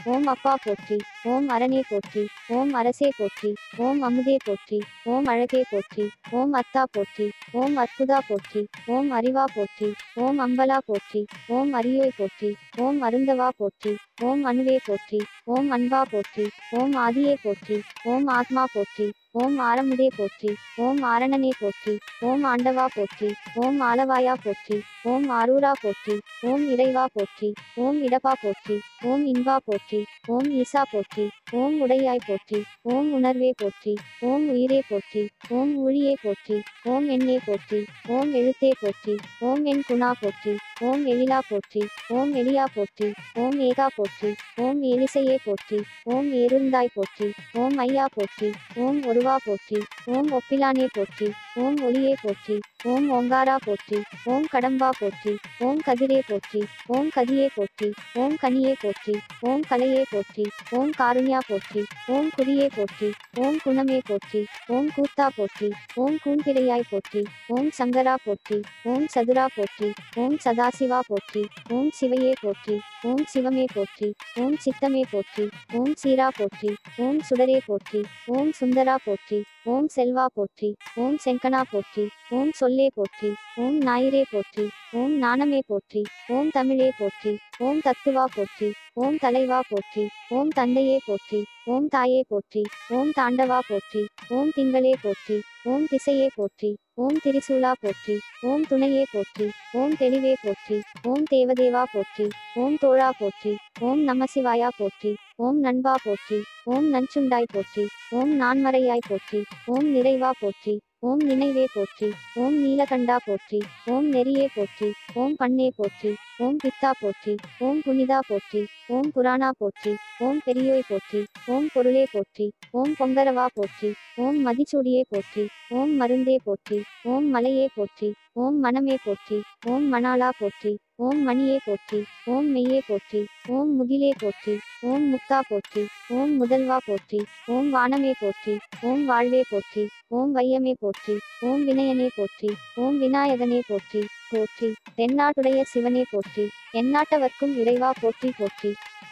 ஓம் அப்பா போற்றி ஓம் அரணே போற்றி ஓம் அரசே போற்றி ஓம் அமுதே போற்றி ஓம் அழகே போற்றி ஓம் அத்தா போற்றி ஓம் அற்புதா போற்றி ஓம் அறிவா போற்றி ஓம் அம்பலா போற்றி ஓம் அரியோய் போற்றி ஓம் அருந்தவா போற்றி ஓம் அணுவே போற்றி ஓம் அன்பா போற்றி ஓம் ஆதியே போற்றி ஓம் ஆத்மா போற்றி ஓம் ஆரமுதே போற்றி ஓம் ஆரணனே போற்றி ஓம் ஆண்டவா போற்றி ஓம் ஆலவாயா போற்றி ஓம் ஆரூரா போற்றி ஓம் இறைவா போற்றி ஓம் இடபா போற்றி ஓம் இன்பா போற்றி ஓம் ஈசா போற்றி ஓம் உடையாய் போற்றி ஓம் உணர்வே போற்றி ஓம் உயிரே போற்றி ஓம் ஊழியே போற்றி ஓம் எண்ணே போற்றி ஓம் எழுத்தே போற்றி ஓம் என் குணா போற்றி ஓம் எழிலா போற்றி ஓம் எளியா போற்றி ஓம் ஏகா போற்றி ஓம் எலிசையே போற்றி ஓம் ஏருந்தாய் போற்றி ஓம் ஐயா போற்றி ஓம் ஒருவா போற்றி ஓம் ஒப்பிலானே போற்றி ஓம் ஒளியே போற்றி ஓம் ஓங்காரா போற்றி ஓம் கடம்பா போற்றி ஓம் கதிரே போற்றி ஓம் கதியே போற்றி ஓம் கனியே போற்றி ஓம் கலையே போற்றி ஓம் காருண்யா போற்றி ஓம் குறியே போற்றி ஓம் குணமே போற்றி ஓம் கூத்தா போற்றி ஓம் கூம்பிரையாய் போற்றி ஓம் சங்கரா போற்றி ஓம் சதுரா போற்றி ஓம் சதாசிவா போற்றி ஓம் சிவையே போற்றி ஓம் சிவமே போற்றி ஓம் சித்தமே போற்றி ஓம் சீரா போற்றி ஓம் சுடரே போற்றி ஓம் சுந்தரா போற்றி ஓம் செல்வா போற்றி ஓம் செங்கனா போற்றி ஓம் சொல்லே போற்றி ஓம் ஞாயிறே போற்றி ஓம் ஞானமே போற்றி ஓம் தமிழே போற்றி ஓம் தத்துவா போற்றி ஓம் தலைவா போற்றி ஓம் தந்தையே போற்றி ஓம் தாயே போற்றி ஓம் தாண்டவா போற்றி ஓம் திங்களே போற்றி ஓம் திசையே போற்றி ஓம் திரிசூலா போற்றி ஓம் துணையே போற்றி ஓம் தெளிவே போற்றி ஓம் தேவதேவா போற்றி ஓம் தோழா போற்றி ஓம் நமசிவாயா போற்றி ஓம் நண்பா போற்றி ஓம் நஞ்சுண்டாய் போற்றி ஓம் நான்மறையாய் போற்றி ஓம் நிறைவா போற்றி ஓம் நினைவே போற்றி ஓம் நீலகண்டா போற்றி ஓம் நெறியே போற்றி ஓம் பண்ணே போற்றி ஓம் பித்தா போற்றி ஓம் புனிதா போற்றி ஓம் புராணா போற்றி ஓம் பெரியோய் போற்றி ஓம் பொருளே போற்றி ஓம் பொங்கரவா போற்றி ஓம் மதிச்சூடியே போற்றி ஓம் மருந்தே போற்றி ஓம் மலையே போற்றி ஓம் மனமே போற்றி ஓம் மணாலா போற்றி ஓம் மணியே போற்றி ஓம் மெய்யே போற்றி ஓம் முகிலே போற்றி ஓம் முக்தா போற்றி ஓம் முதல்வா போற்றி ஓம் வானமே போற்றி ஓம் வாழ்வே போற்றி ஓம் வையமே போற்றி ஓம் வினயனே போற்றி ஓம் விநாயகனே போற்றி போற்றி தென்னாட்டுடைய சிவனே போற்றி எந்நாட்டவர்க்கும் இறைவா போற்றி போற்றி